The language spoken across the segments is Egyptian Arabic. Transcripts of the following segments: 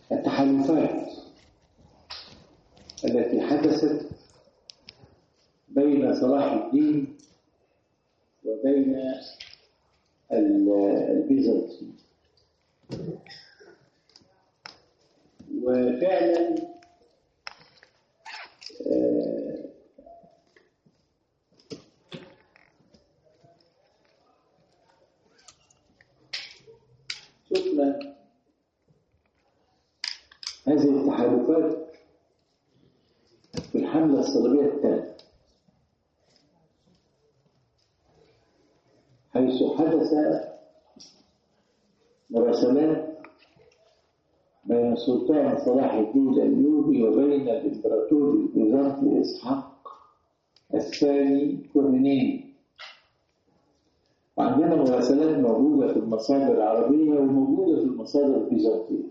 التحالفات التي حدثت بين صلاح الدين وبين البيزنطيين وفعلا آه، شفنا هذه التحالفات في الحملة الصليبية الثالثة حيث حدث مراسلات بين السلطان صلاح الدين الأيوبي وبين الإمبراطور البيزنطي إسحاق الثاني كومينين وعندنا مراسلات موجودة في المصادر العربية وموجودة في المصادر البيزنطية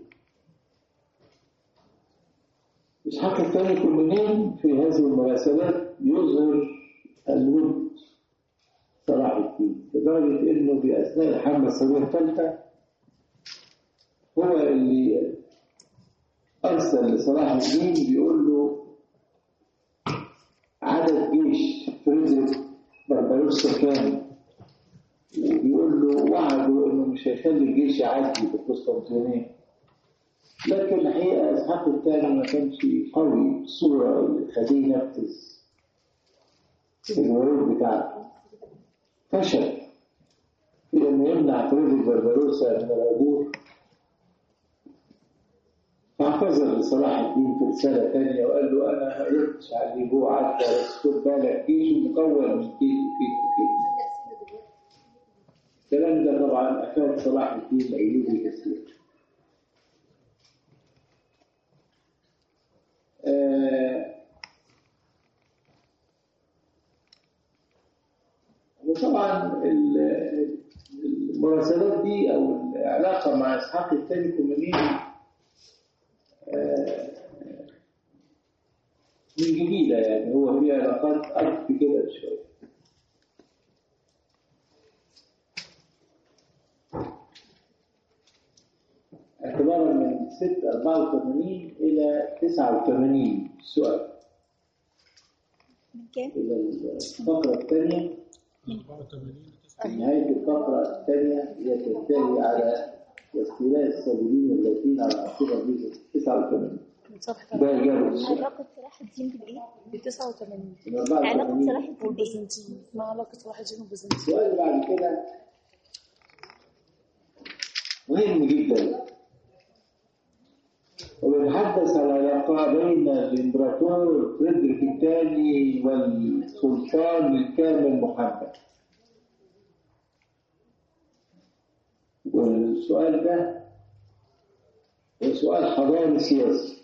إسحاق الثاني كومينين في هذه المراسلات يظهر الود صلاح الدين لدرجة إنه في أثناء الحملة الصليبية الثالثة هو اللي أرسل لصلاح الدين بيقول له عدد جيش فريدريك بربروسا كام وبيقول له وعده إنه مش هيخلي الجيش يعدي في القسطنطينية لكن الحقيقة إسحاق الثاني ما كانش قوي بالصورة اللي تخليه ينفذ الوعود بتاعته فشل في انه يمنع فريدريك بربروسا من العبور فاعتذر لصلاح الدين في رسالة ثانية وقال له أنا ما قدرتش على اللي هو عدى بس خد بالك جيش مكون من كيف وكيف وكيف الكلام ده طبعا أفاد صلاح الدين الأيوبي كثير آه وطبعا المراسلات دي او العلاقه مع اسحاق الثاني كومينين من جديدة يعني هو في علاقات أكثر كده شوية اعتبارا من 6 84 إلى 89 السؤال من كام؟ إلى الفقرة الثانية نهاية الفقرة الثانية هي تنتهي على واستيلاء الصليبيين اللاتين على العاصمة دي 89 من صفحة ده إجابة السؤال علاقة صلاح الدين بالإيه؟ ب 89 من 84 علاقة صلاح الدين بالإيه؟ والبيزنطيين ما علاقة صلاح الدين والبيزنطيين السؤال اللي بعد كده مهم جدا وبنحدث عن العلاقة بين الإمبراطور فريدريك الثاني والسلطان الكامل محمد والسؤال ده هو سؤال حضاري سياسي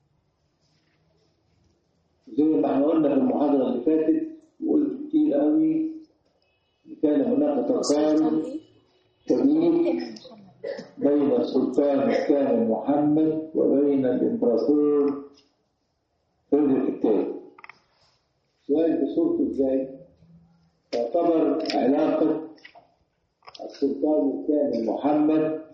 زي ما احنا قلنا في المحاضرة اللي فاتت وقلت كتير قوي إن كان هناك تقارب كبير بين السلطان الكامل محمد وبين الإمبراطور فريدريك الثاني سؤال بصورته ازاي؟ تعتبر علاقة السلطان الكامل محمد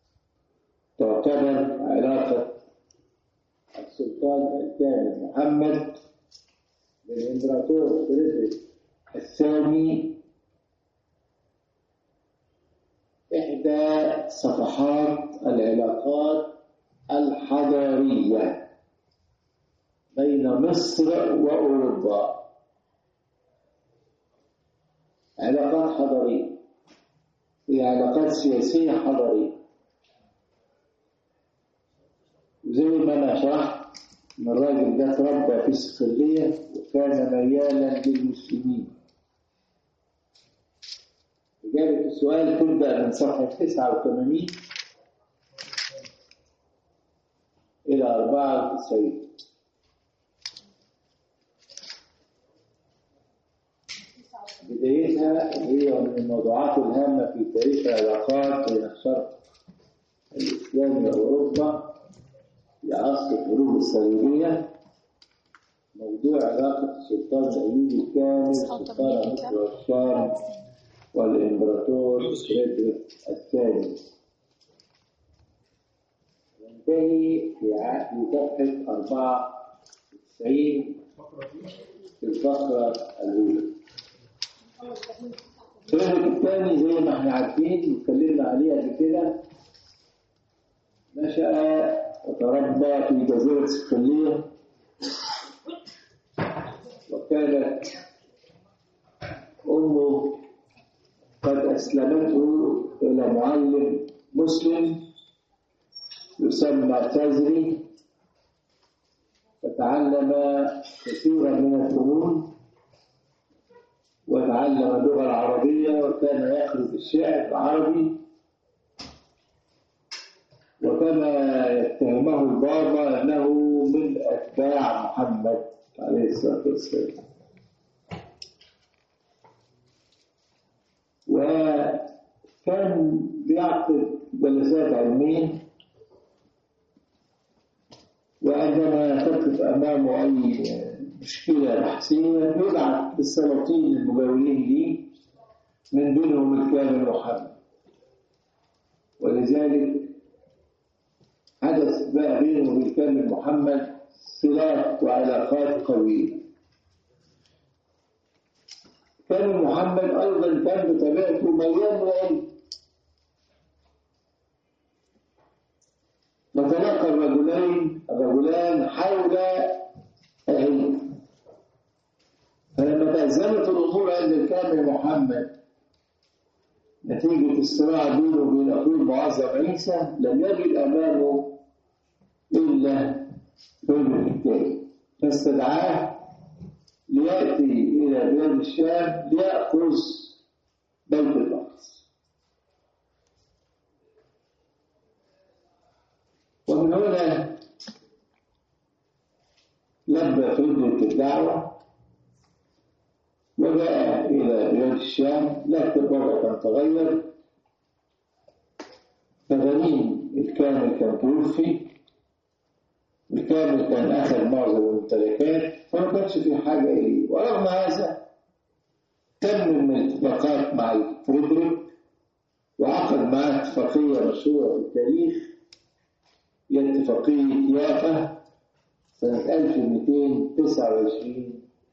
تعتبر علاقة السلطان الكامل محمد بالإمبراطور فريدريك الثاني إحدى صفحات العلاقات الحضارية بين مصر وأوروبا علاقات حضارية هي علاقات سياسية حضارية زي ما أنا شرحت إن الراجل ده تربى في الصقلية وكان ميالا للمسلمين إجابة السؤال تبدأ من صفحة 89 إلى 94 بدايتها هي من الموضوعات الهامة في تاريخ العلاقات بين الشرق الإسلامي وأوروبا في عصر الحروب الصليبية موضوع علاقة السلطان الأيوبي الكامل سلطان مصر والشام والإمبراطور فريدريك الثاني تنتهي في ع- في صفحة 94 في الفقرة الأولى. الفريق الثاني زي ما احنا عارفين واتكلمنا عليه قبل كده نشأ وتربى في جزيرة صقلية وكانت أمه قد أسلمته إلى معلم مسلم يسمى تزري فتعلم كثيرا من الفنون وتعلم اللغة العربية وكان يخرج الشعر العربي وكما يتهمه البابا أنه من أتباع محمد عليه الصلاة والسلام وكان بيعقد جلسات علمية وعندما تقف أمامه أي مشكلة بحثية يبعث بالسلاطين المجاورين ليه من بينهم الكامل محمد ولذلك حدث بقى بينه وبين كامل محمد صلات وعلاقات قوية كامل محمد أيضا كان بطبيعته مليان علم وتلقى الرجلين الرجلان حول العلم فلما تأزمت الأمور عند الكامل محمد نتيجة الصراع بينه وبين أخوه المعظم عيسى لم يجد أمامه إلا فيلم التالي فاستدعاه ليأتي إلى بلاد الشام ليأخذ بيت المقدس ومن هنا لبى فكرة الدعوة وجاء إلى بلاد الشام لكن الوضع كان تغير فغنيم الكامل كان توفي الكامل كان أخذ معظم الممتلكات فما كانش في حاجة إليه ورغم هذا تمم الاتفاقات مع فريدريك وعقد معاه اتفاقية مشهورة في التاريخ هي اتفاقية يافا سنة 1229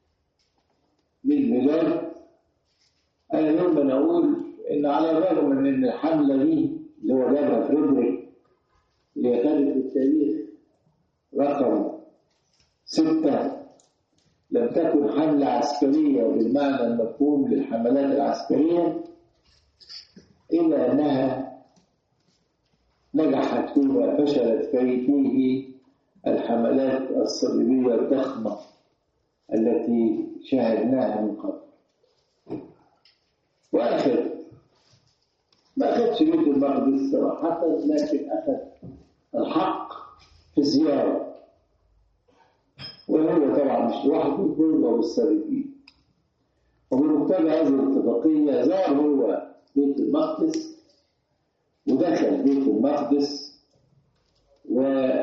للميلاد أنا دايما أقول إن على الرغم من إن الحملة دي اللي هو جابها فريدريك اللي هي خدت في التاريخ رقم ستة لم تكن حملة عسكرية بالمعنى المفهوم للحملات العسكرية إلا أنها نجحت فيما فشلت في فيه الحملات الصليبية الضخمة التي شاهدناها من قبل وأخذ ما أخذش بيت المقدس صراحة لكن أخذ الحق في زيارة وهو طبعا مش لوحده هو والسابقين وبمقتضى هذه الاتفاقية زار هو بيت المقدس ودخل بيت المقدس و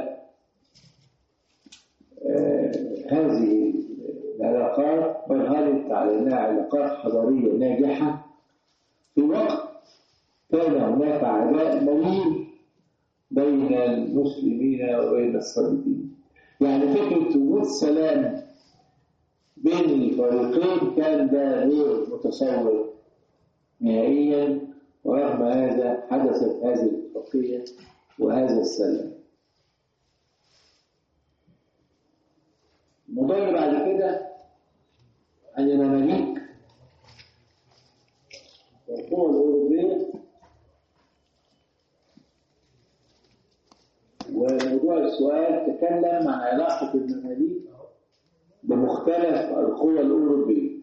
آه، هذه العلاقات برهنت على انها علاقات حضاريه ناجحه في وقت كان هناك عداء مرير بين المسلمين وبين الصليبيين يعني فكره وجود سلام بين الفريقين كان ده غير متصور نهائيا ورغم هذا حدثت هذه الاتفاقيه وهذا السلام الموضوع اللي بعد كده عن المماليك والقوى الأوروبية وموضوع السؤال تكلم عن علاقة المماليك بمختلف القوى الأوروبية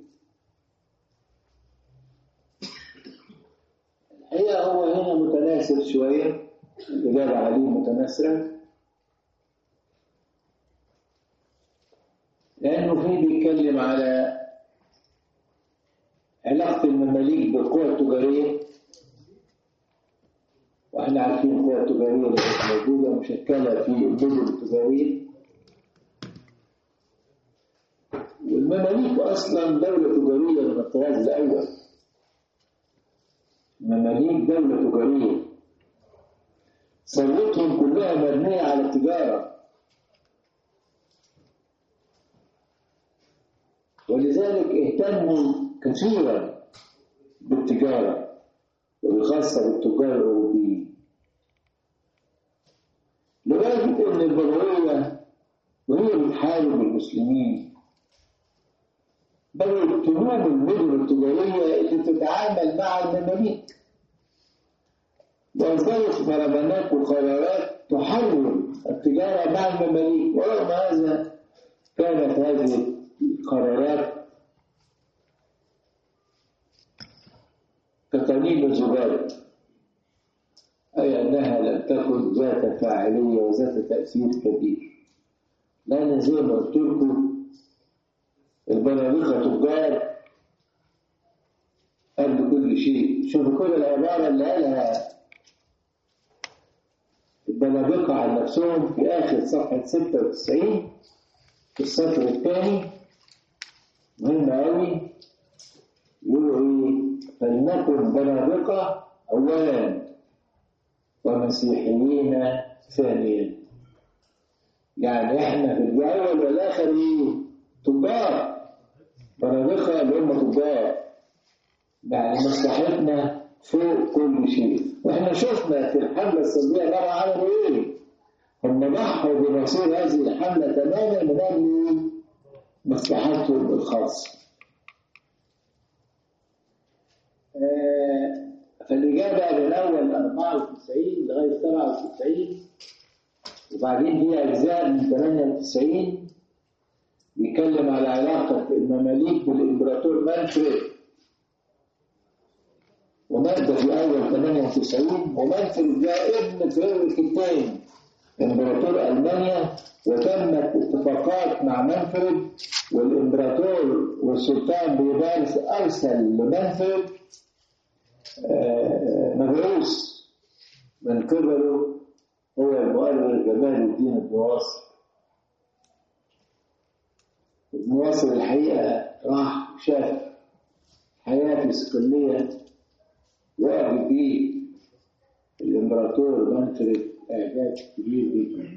الحقيقة هو هنا متناسب شوية الإجابة عليه متناسرة لأنه في بيتكلم على علاقة المماليك بالقوى التجارية واحنا عارفين القوى التجارية اللي كانت موجودة مشكلة في المدن التجارية والمماليك أصلا دولة تجارية من الطراز الأول المماليك دولة تجارية ثروتهم كلها مبنية على التجارة ولذلك اهتموا كثيرا بالتجارة وبخاصة بالتجار الأوروبيين لدرجة إن البلغارية وهي بتحارب المسلمين بدأت تنوم المدن التجارية اللي تتعامل مع المماليك وأصدرت برلمانات وقرارات تحرم التجارة مع المماليك ورغم هذا كانت هذه القرارات كقليل الزبالة أي أنها لم تكن ذات فاعلية وذات تأثير كبير لأن زي ما قلت لكم البنادقة تجار قبل كل شيء شوفوا كل العبارة اللي قالها البنادقة عن نفسهم في آخر صفحة 96 في السطر الثاني مهم أوي يقولوا إيه فلنكن بنادقة أولا ومسيحيين ثانيا يعني احنا في الأول والآخر إيه تجار بنادقة اللي هم تجار يعني مصلحتنا فوق كل شيء واحنا شفنا في الحملة الصليبية مرة عملوا ايه هم ضحوا بمصير هذه الحملة تماما من أجل مصلحتهم الخاصة آه، فالإجابة من أول 94 لغاية 97 وبعدين دي أجزاء من 98 بيتكلم على علاقة المماليك بالإمبراطور مانفريد ومات في أول 98 ومانفريد ده ابن فريدريك الثاني إمبراطور ألمانيا وتمت اتفاقات مع مانفريد والإمبراطور والسلطان بيبارس أرسل لمانفريد آه، مبعوث من قبله هو المؤرخ جمال الدين الدواصي ابن واصل الحقيقة راح شاف حياة السكنية وقف بيه الإمبراطور مانفريد إعجاب كبير جدا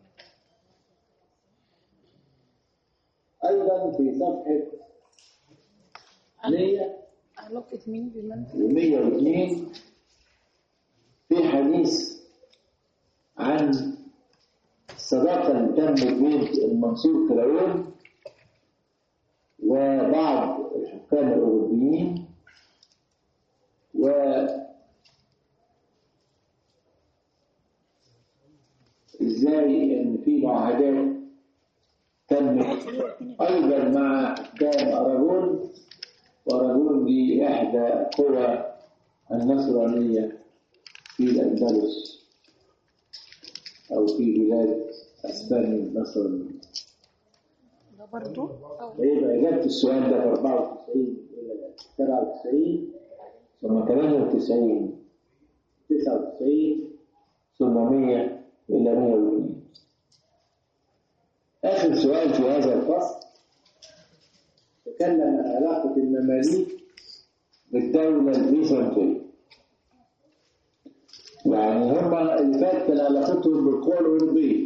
أيضا في صفحة 100 علاقة مين بمن؟ و102 في حديث عن الصداقة اللي تمت بين المنصور كلاون وبعض الحكام الأوروبيين و ازاي ان في معاهدات تمت ايضا مع حكام اراجون واراجون دي احدى قوى النصرانيه في الاندلس او في بلاد اسبانيا النصرانيه ده برضو أو يبقى اجابه السؤال ده في 94 الى 97 ثم 98 99 ثم 100 الى 102 اخر سؤال في هذا الفصل تكلم عن علاقه المماليك بالدوله البيزنطيه يعني هم اللي فات كان علاقتهم بالقوى الاوروبيه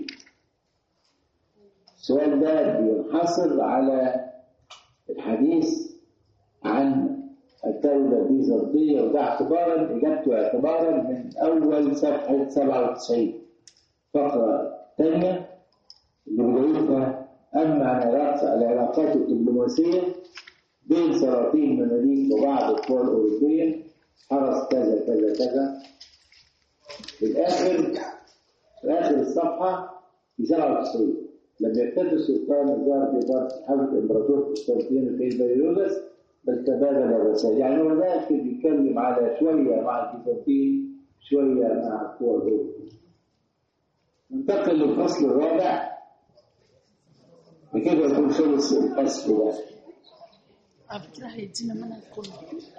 السؤال ده بينحصر على الحديث عن الدولة البيزنطية وده اعتبارا إجابته اعتبارا من أول صفحة 97 فقرة ثانية اللي بدايتها أما عن علاقة العلاقات الدبلوماسية بين سلاطين مماليك وبعض القوى الأوروبية حرص كذا كذا كذا في الآخر في آخر الصفحة في 97 لم يكتفي السلطان الظاهر بإدارة حملة الإمبراطور قسطنطين في بيروس بل تبادل الرسائل يعني هو داخل بيتكلم على شوية مع البيزنطيين شوية مع القوى الأوروبية ننتقل للفصل الرابع بكده يكون خلص الفصل ده على فكرة هيدينا منها كله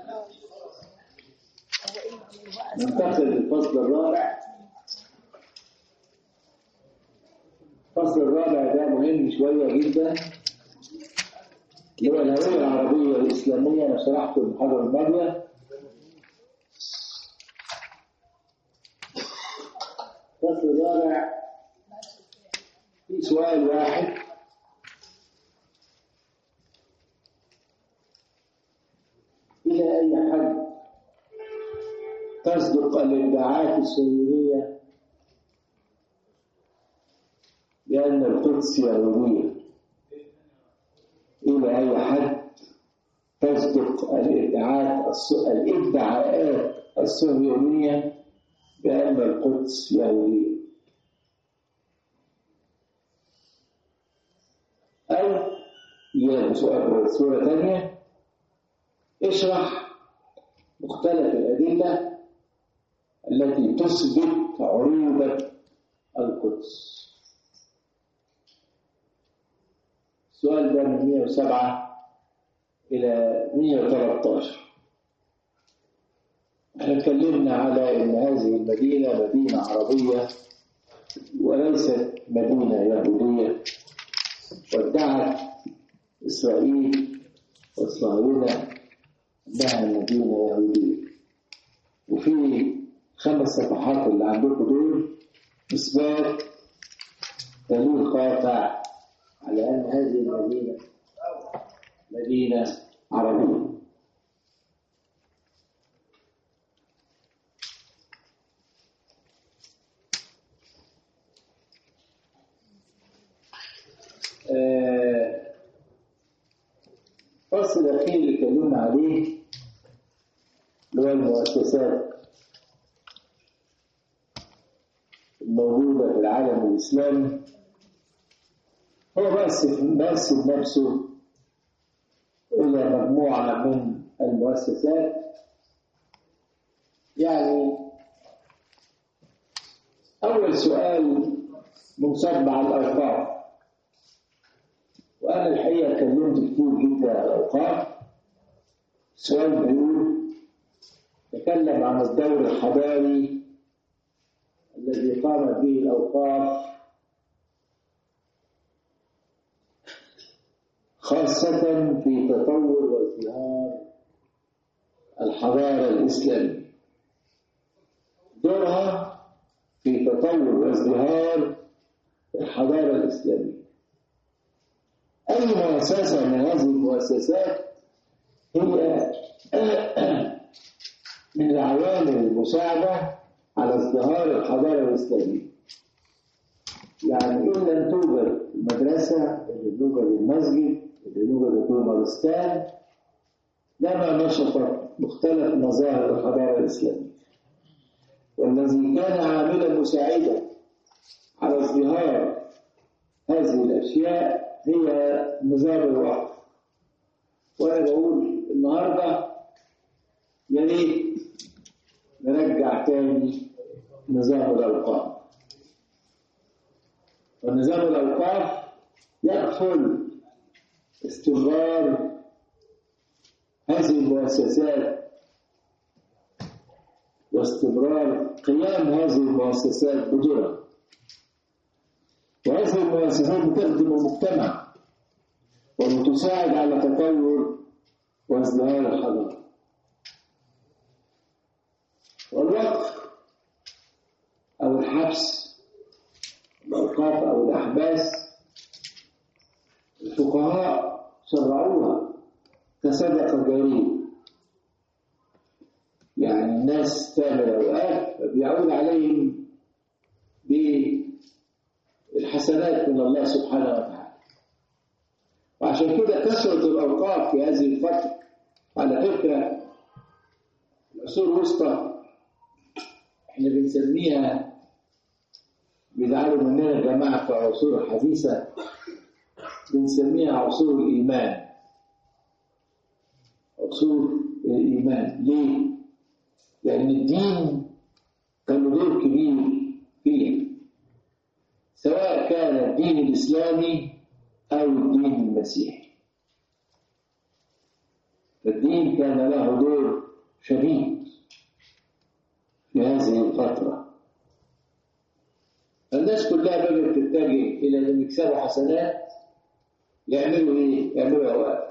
ننتقل للفصل الرابع الفصل الرابع ده مهم شوية جدا اللي هو الهوية العربية الإسلامية أنا شرحته المحاضرة الماضية في سؤال واحد إلى أي حد تصدق الادعاءات السورية بأن القدس يهودية إلى أي حد تصدق الادعاءات الس- الادعاءات الصهيونية بأن القدس يهودية أو يعني سؤال صورة ثانية اشرح مختلف الأدلة التي تثبت عروبة القدس السؤال ده من 107 إلى 113 احنا اتكلمنا على ان هذه المدينة مدينة عربية وليست مدينة يهودية وادعت إسرائيل والصهاينة أنها مدينة يهودية وفي خمس صفحات اللي عندكم دول إثبات دليل قاطع على أن هذه المدينة مدينة عربية آه، الفصل الأخير اللي اتكلمنا عليه اللي هو المؤسسات الموجودة في العالم الإسلامي هو مقسم مقسم نفسه إلى مجموعة من المؤسسات يعني أول سؤال منصب على الأوقاف وأنا الحقيقة كلمت كتير جدا عن الأوقاف السؤال بيقول تكلم عن الدور الحضاري الذي قامت به الأوقاف خاصة في تطور وازدهار الحضارة الإسلامية دورها في تطور وازدهار الحضارة الإسلامية أي مؤسسة من هذه المؤسسات هي من العوامل المساعدة على ازدهار الحضارة الإسلامية يعني إن لم توجد المدرسة اللي توجد المسجد اللي توجد الدومارستان لما نشطت مختلف مظاهر الحضارة الإسلامية والذي كان عاملا مساعدا على ازدهار هذه الأشياء هي نظام الوقف وأنا بقول النهاردة يا ريت نرجع تاني نظام الأوقاف ونظام الأوقاف يكفل استمرار هذه المؤسسات واستمرار قيام هذه المؤسسات بدورها وهذه المؤسسات بتخدم المجتمع وبتساعد على تطور وازدهار الحضارة والوقف أو الحبس الأوقاف أو الأحباس الفقهاء شرعوها كصدقة جارية يعني الناس تعمل أوقاف بيعود عليهم بالحسنات من الله سبحانه وتعالى وعشان كده كثرة الأوقاف في هذه الفترة على فكرة العصور الوسطى احنا بنسميها بيزعلوا مننا الجماعة في العصور الحديثة بنسميها عصور الإيمان عصور الإيمان ليه؟ لأن الدين كان له دور كبير فيها سواء كان الدين الإسلامي أو الدين المسيحي فالدين كان له دور شديد في هذه الفترة الناس كلها بدأت تتجه إلى أن يكسبوا حسنات يعملوا إيه؟ يعملوا أوقات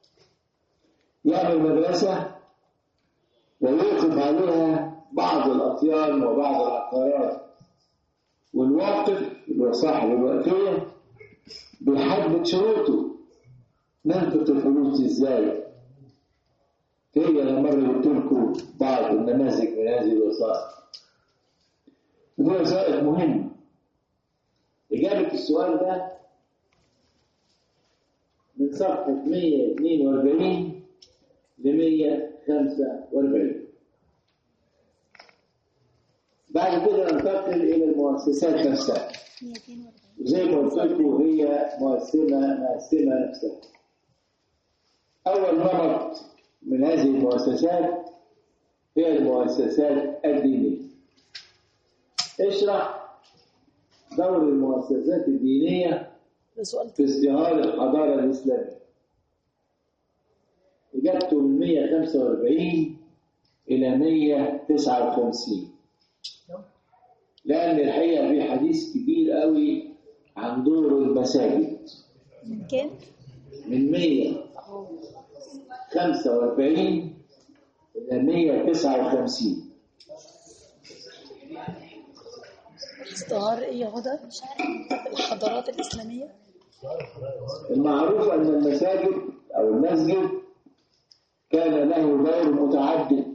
يعمل مدرسة ويوقف عليها بعض الأطيان وبعض العقارات والواقف اللي هو صاحب الوقفية بيحدد شروطه ننفق الفلوس ازاي هي انا مره قلت لكم بعض النماذج من هذه الوسائط دي وسائط مهمه اجابه السؤال ده من صفحه 142 ل 145 بعد كده ننتقل الى المؤسسات نفسها 142 وزي ما قلت لكم هي مؤسسة مؤسسة نفسها. أول نمط من هذه المؤسسات هي المؤسسات الدينية. اشرح دور المؤسسات الدينية ده سؤال في ازدهار الحضارة الإسلامية. إجابته من 145 إلى 159 لأن الحقيقة في حديث كبير قوي عن دور المساجد من كام؟ من 145 إلى 159 ازدهار ايه يا هدى الحضارات الإسلامية المعروف أن المساجد أو المسجد كان له دور متعدد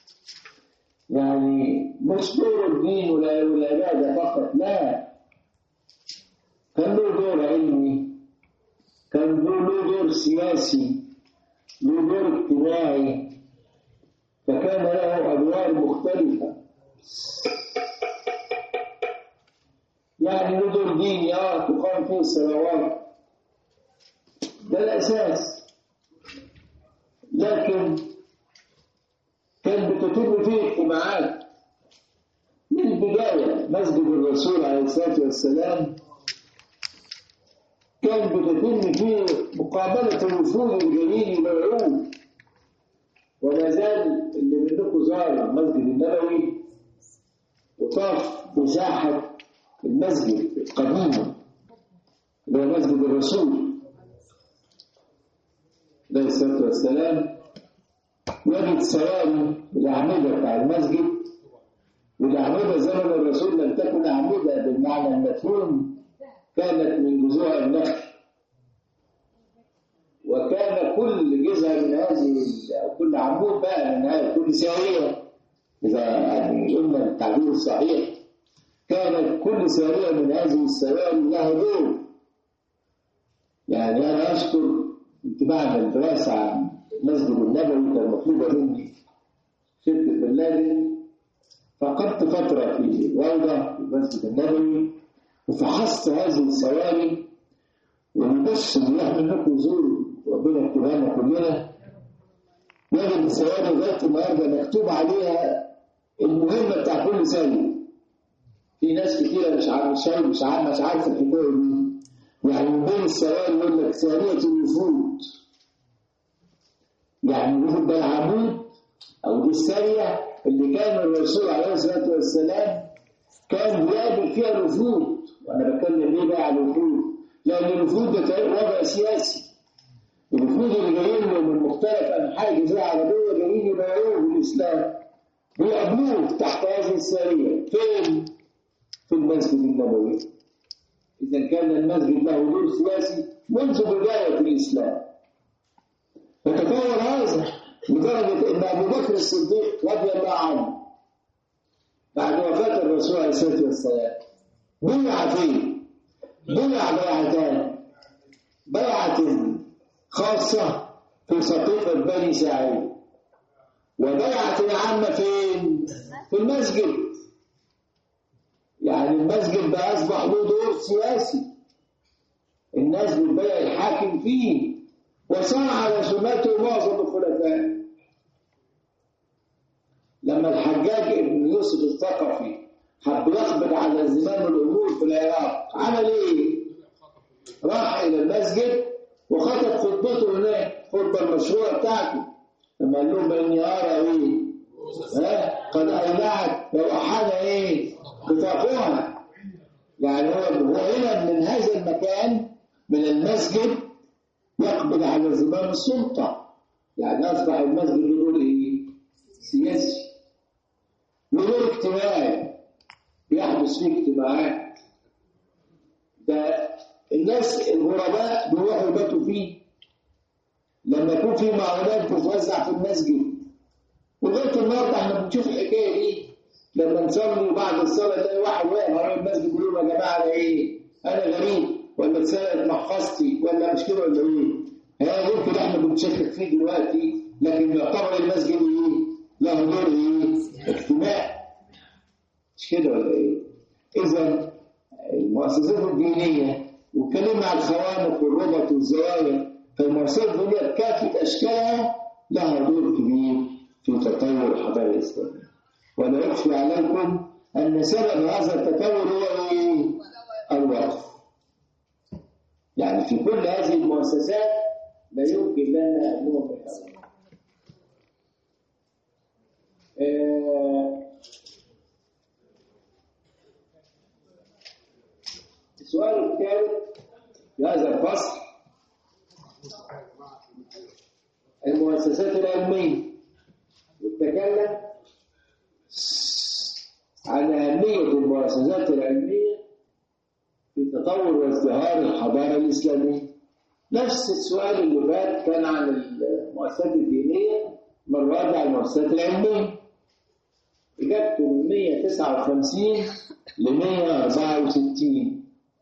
يعني مش دور الدين ولا والعبادة فقط لا كان له دور علمي كان له دور سياسي له دور اجتماعي فكان له أدوار مختلفة يعني له دور ديني اه تقام فيه الصلوات ده الأساس لكن كان بتتم فيه اجتماعات من البداية مسجد الرسول عليه الصلاة والسلام كان بتتم فيه مقابلة الوفود الجليل الموعود ولا زال اللي منكم زار المسجد النبوي وطاف مساحة المسجد القديم اللي هو مسجد الرسول عليه الصلاة والسلام وجد سواري الأعمدة بتاع المسجد والأعمدة زمن الرسول لم تكن أعمدة بالمعنى المفهوم كانت من جذوع النخل وكان كل جزء من هذه أو كل عمود بقى من هذه كل سارية إذا يعني قلنا التعبير الصحيح كانت كل سارية من هذه السواري لها دور يعني أنا أشكر كنت بعمل دراسة عن المسجد النبوي كان مطلوبة مني شركة بلادي فقدت فترة في روضة في المسجد النبوي وفحصت هذه الصواري ونبص نروح منكم يزوروا ربنا يكتبها كلنا نجد الصواري لغاية النهارده مكتوب عليها المهمة بتاع كل سنة في ناس كتيرة مش عارف مش عارف مش عارف مش عارف الحكاية دي يعني من بين السواري يقول لك ثانية الوفود يعني الوفود ده العمود أو دي السارية اللي كان الرسول عليه الصلاة والسلام كان بيقابل فيها الوفود وأنا بتكلم ليه بقى على الوفود؟ لأن الوفود ده كان وضع سياسي الوفود اللي جايين له من مختلف أنحاء الجزيرة العربية جايين يبايعوه بالإسلام بيقابلوه تحت هذه السارية فين؟ في المسجد النبوي إذا كان المسجد له دور سياسي منذ بداية الإسلام فتطور هذا لدرجة أن أبو بكر الصديق رضي الله عنه بعد وفاة الرسول عليه الصلاة والسلام بيع فيه بيع بيعتان بيعة خاصة في سقيفة بني سعيد وبيعة عامة فين؟ في المسجد يعني المسجد ده أصبح له دور سياسي الناس بتبيع الحاكم فيه وصار على سماته معظم الخلفاء لما الحجاج ابن يوسف الثقفي حب يقبض على زمام الامور في العراق عمل ايه؟ راح الى المسجد وخطب خطبته هناك الخطبه المشهوره بتاعته لما قال لهم اني ارى ايه؟ ها؟ قد اولعت لو احد ايه؟ بطاقوها يعني هو هو هنا من هذا المكان من المسجد يقبض على زمام السلطة يعني أصبح المسجد له دور إيه؟ سياسي له دور اجتماعي بيحدث فيه اجتماعات الناس الغرباء بيروحوا يباتوا فيه لما يكون في معونات بتتوزع في المسجد ولغايه النهارده احنا بنشوف الحكايه دي لما نصلي وبعد الصلاه تلاقي واحد واقف على المسجد يقول لهم يا جماعه انا ايه؟ انا غريب ولا اتسرقت محفظتي ولا مش كده ولا ايه؟ ها يمكن احنا بنشكك فيه دلوقتي لكن يعتبر المسجد ايه؟ له دور ايه؟ اجتماعي مش كده ولا ايه؟ اذا المؤسسات الدينيه واتكلمنا عن الخوانق والربط والزوايا فالمؤسسات الدينيه بكافه اشكالها لها دور كبير في تطور الحضاره الاسلاميه ولا اخفي عليكم ان سبب هذا التطور هو ايه؟ الوقف يعني في كل هذه المؤسسات لا يمكن لنا ان نؤمن آه، السؤال الثالث في هذا الفصل المؤسسات العلمية وتكلم عن أهمية المؤسسات العلمية في تطور وازدهار الحضارة الإسلامية نفس السؤال اللي فات كان عن المؤسسات الدينية مرة على المؤسسات العلمية إجابته من 159 ل 164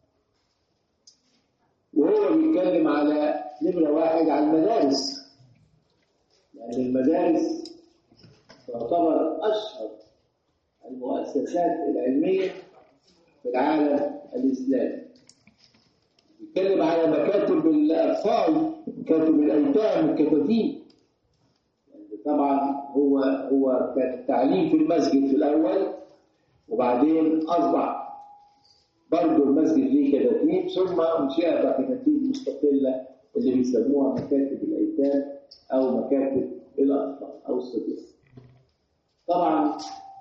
وهو بيتكلم على نمرة واحد على المدارس لأن المدارس تعتبر أشهر المؤسسات العلمية في العالم الإسلامي بيتكلم على مكاتب الأطفال مكاتب الأيتام الكتاتيب يعني طبعا هو هو كان التعليم في المسجد في الأول وبعدين أصبح برضه المسجد ليه كتاتيب ثم انشئت بقى كتاتيب مستقله اللي بيسموها مكاتب الايتام او مكاتب الاطفال او الصبيان. طبعا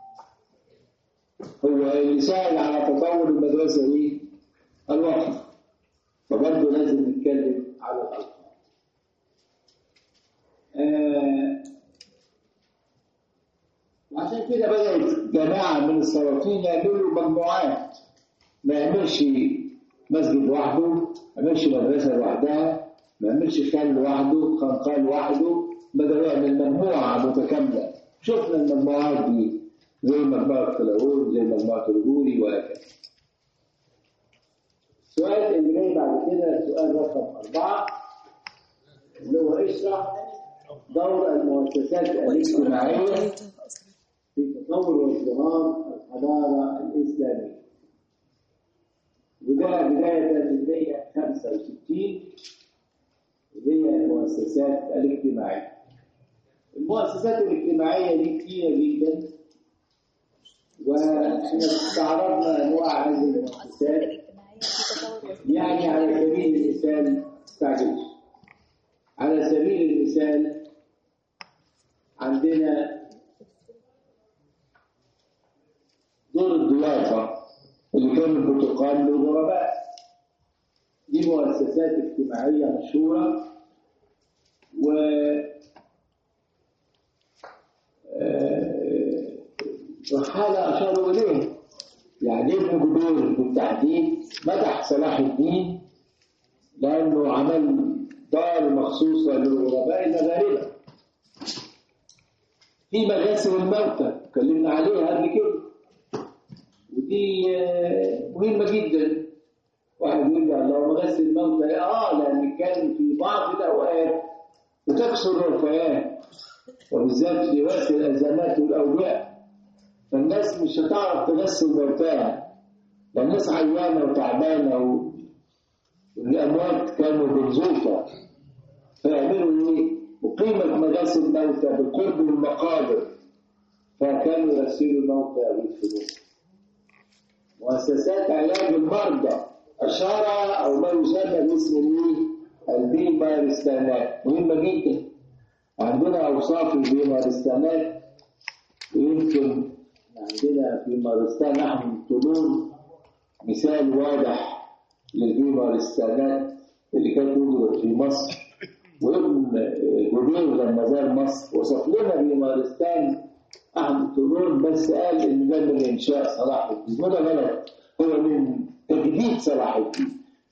هو اللي ساعد على تطور المدرسه دي الوقف فبرضه لازم نتكلم على الاطفال. آه وعشان كده بدأت جماعة من السلاطين يعملوا مجموعات ما يعملش مسجد لوحده ما يعملش مدرسة لوحدها ما يعملش خان لوحده خنقان لوحده بدأ يعمل مجموعة متكاملة شفنا المجموعات دي زي مجموعة فلاور زي مجموعة الغوري وهكذا السؤال اللي جاي بعد كده سؤال رقم أربعة اللي هو اشرح دور المؤسسات الاجتماعية في تطور وازدهار الحضارة الإسلامية وده بداية من 165 اللي هي المؤسسات الاجتماعية المؤسسات الاجتماعية دي كتيرة جدا واحنا استعرضنا انواع هذه المؤسسات الاجتماعية في تطور وازدهار يعني على سبيل المثال استعجلش على سبيل المثال عندنا دور الضيافة اللي كانت بتقال للغرباء دي مؤسسات اجتماعية مشهورة و آه، وحالة أشاروا إليه يعني ابن جبير بالتحديد مدح صلاح الدين لأنه عمل دار مخصوصة للغرباء المغاربة في مغاسل الموتى اتكلمنا عليها قبل كده ودي آه، مهمة جدا واحد يقول لي الله مغسل الموتى اه لأن كان في بعض الأوقات بتكسر الوفيات وبالذات في وقت الأزمات والأوبئة فالناس مش هتعرف تغسل موتاها ده الناس عيانة وتعبانة و... والأموات كانوا بالزوفة فيعملوا إيه؟ أقيمت مغاسل الموتى بقرب المقابر فكانوا يغسلوا الموتى ويدفنوهم مؤسسات علاج المرضى أشار أو ما يسمى باسم الإيه؟ البيمارستانات مهمة جدا عندنا أوصاف البيمارستانات ويمكن عندنا في مارستان نحن من طولون مثال واضح للبيمارستانات اللي كانت توجد في مصر وابن جبير لما زار مصر وصف لنا بيمارستان أحمد طولون بس قال إن ده من إنشاء صلاح الدين وده غلط هو من تجديد صلاح الدين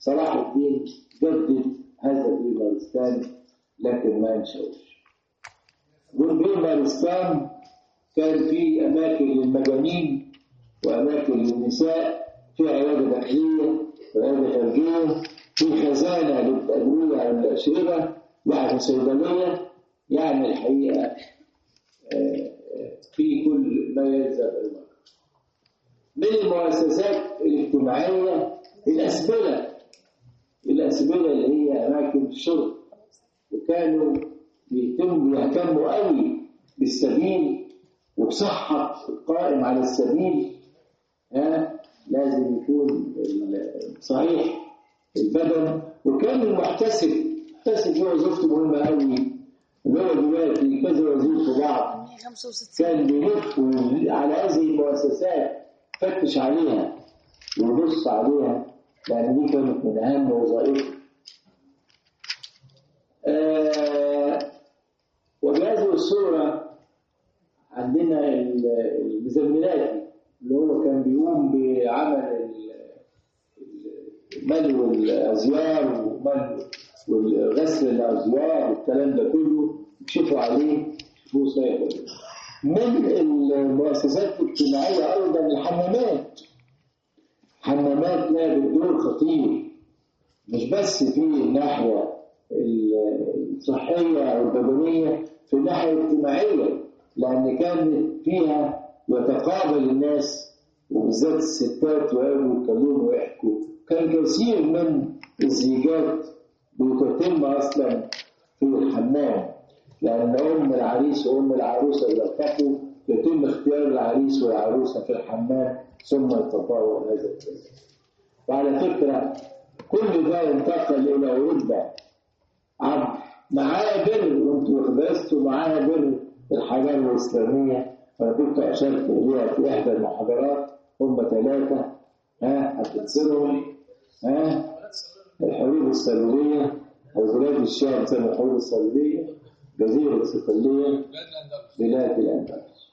صلاح الدين جدد هذا البيمارستان لكن ما انشأوش والبيمارستان كان في أماكن للمجانين وأماكن للنساء في عيادة داخلية وعيادة خارجية في خزانة للأدوية والأشربة يعني صيدلية يعني الحقيقة آه، آه، في كل ما يلزم المرأة من المؤسسات الاجتماعية الأسبلة الأسبلة اللي هي أماكن الشرب وكانوا بيهتموا يهتموا قوي بالسبيل وبصحة القائم على السبيل ها لازم يكون ال- صحيح البدن وكان المحتسب المحتسب له وظيفته مهمة قوي اللي هو دلوقتي كذا وظيفة في بعض 165 كان بيلف على هذه المؤسسات فتش عليها ويبص عليها لأن دي كانت من أهم وظائفه. آه وبهذه الصورة عندنا ال- المزملاتي اللي هو كان بيقوم بعمل ال- ال- ملو الأزيار وملو وغسل الأزيار والكلام ده كله يكشفوا عليه يشوفوه صحيح ولا لا. من المؤسسات الاجتماعية أيضا الحمامات حمامات لعبت دور خطير مش بس في الناحية الصحية أو البدنية في الناحية الاجتماعية لأن كان فيها يتقابل الناس وبالذات الستات ويقعدوا يتكلموا ويحكوا كان كثير من الزيجات بتتم أصلا في الحمام لأن أم العريس وأم العروسة إذا اتفقوا يتم اختيار العريس والعروسة في الحمام ثم يطبقوا هذا الكلام. وعلى فكرة كل ده انتقل إلى أوروبا عبر معابر وانتوا درستوا معابر الحضارة الإسلامية أنا كنت أشرت إليها في إحدى المحاضرات هم ثلاثة ها هتتصلهم ها الحروب الصليبية أو بلاد الشام سنة الحروب الصليبية جزيرة صقلية بلاد الأندلس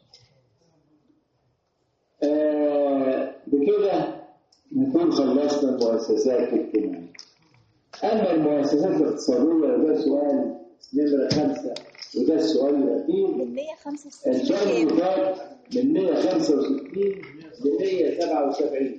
آه بكده نكون خلصنا المؤسسات الاجتماعية أما المؤسسات الاقتصادية وده سؤال نمرة خمسة وده السؤال الأخير من 165 السؤال اللي فات من 165 ل 177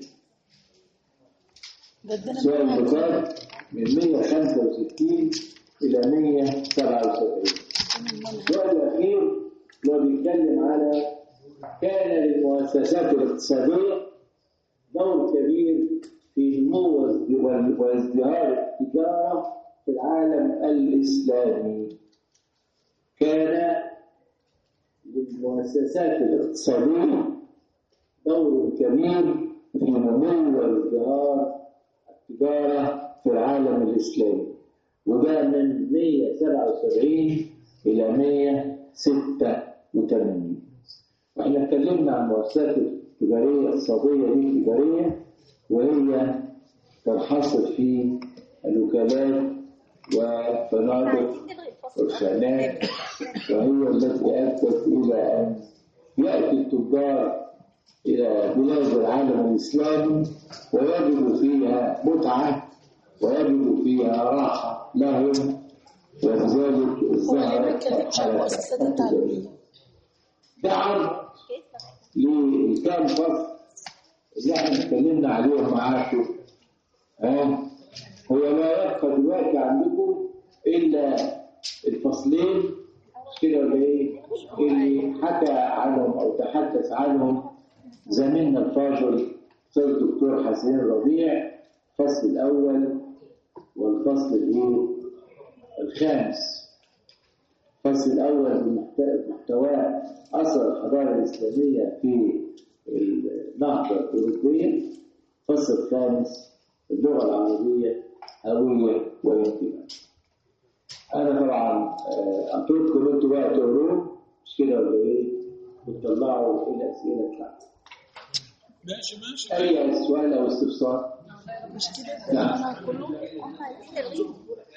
ده ادانا السؤال اللي منهج فات من 165 إلى 177 المنهج السؤال الأخير اللي هو بيتكلم على كان للمؤسسات الاقتصادية دور كبير في نمو وازد- وازدهار التجارة في العالم الإسلامي كان للمؤسسات الاقتصادية دور كبير في نمو وازدهار التجارة في العالم الإسلامي وده من 177 إلى 186 واحنا اتكلمنا عن المؤسسات التجارية الاقتصادية دي التجارية وهي تنحصر في الوكالات وفنادق عايزين نلغي الفصل والخانات وهي التي أدت إلى أن يأتي التجار إلى بلاد العالم الإسلامي ويجدوا فيها متعة ويجدوا فيها راحة لهم ولذلك هو ليه ما ظهرت اتكلمش عن المؤسسات التعليمية ده عرض للكام فصل اللي احنا اتكلمنا عليهم معاكم ها هو لا يبقى دلوقتي عندكم الا الفصلين مش كده ولا ايه؟ اللي حكى عنهم او تحدث عنهم زميلنا الفاضل استاذ الدكتور حسين ربيع الفصل الاول والفصل الايه؟ الخامس الفصل الأول من محت- محتواه أثر الحضارة الإسلامية في النهضة الأوروبية الفصل الخامس اللغة العربية هوية وانتماء أنا طبعا آه، أترككم أنتوا بقى تقروه مش كده ولا إيه؟ وتطلعوا الأسئلة بتاعتكم ماشي ماشي أي سؤال أو استفسار؟ مش كده نعم. المنهج كله هم عايزين نلغيهم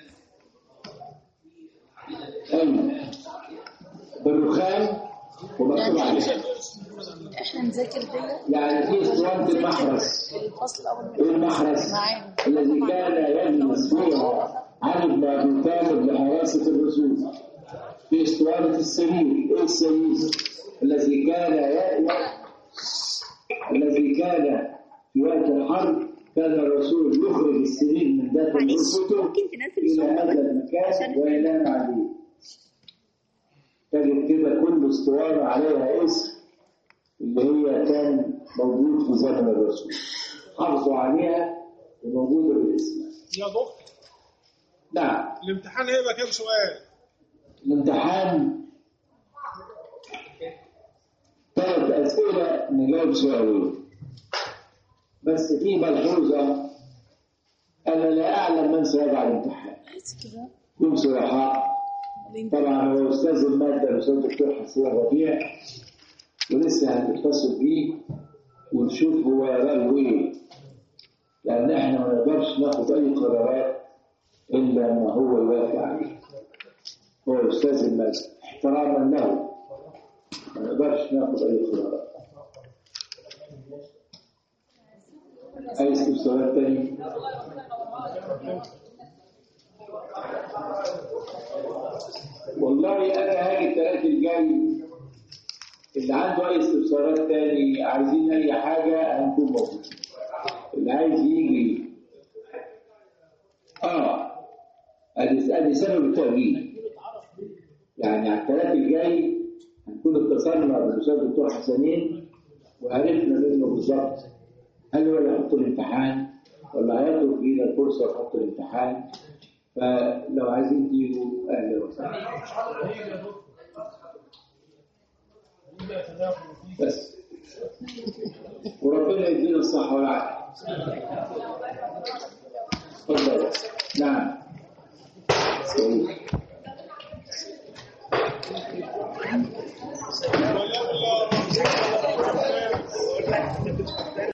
أي بالرخام ومكتوب يعني عليه احنا احنا نذاكر دي يعني في اسطوانة المحرس الفصل الاول ايه المحرس معانا الذي كان علي بن ابي طالب لحراسه الرسول في اسطوانه السرير ايه السرير الذي كان يأوى الذي كان في وقت الحرب كان الرسول يخرج السرير من ذات معلش غرفته ممكن تنزل إلى الصوت هذا بس المكان عشان- وينام عليه تجد كده كل اسطوانة عليها اسم اللي هي كان موجود في زمن الرسول حافظوا عليها وموجودة بالاسم يا دكتور نعم الامتحان هيبقى كام سؤال؟ الامتحان ثلاث أسئلة نجاوب سؤالين بس في ملحوظة أنا لا أعلم من سيضع الامتحان بس كده كن صراحة طبعا هو أستاذ المادة الأستاذ الدكتور حسين ربيع ولسه هنتصل بيه ونشوف هو رأيه إيه لأن إحنا ما نقدرش ناخد أي قرارات إلا ما هو يوافق عليه هو أستاذ المادة احتراما له ما نقدرش ناخد أي قرارات أي استفسارات تاني؟ والله انا هاجي الثلاث الجاي اللي عنده اي استفسارات تاني عايزين اي حاجه هنكون موجودين اللي عايز يجي اه ادي ادي سبب التأجيل يعني على الثلاث الجاي هنكون اتصلنا بالاستاذ الدكتور حسنين وعرفنا منه بالظبط هل هو اللي يحط الامتحان ولا هيترك لينا الفرصه يحط الامتحان فلو عايزين تيجوا اهلا وسهلا بس وربنا يدينا الصحة والعافية تفضل نعم كويس.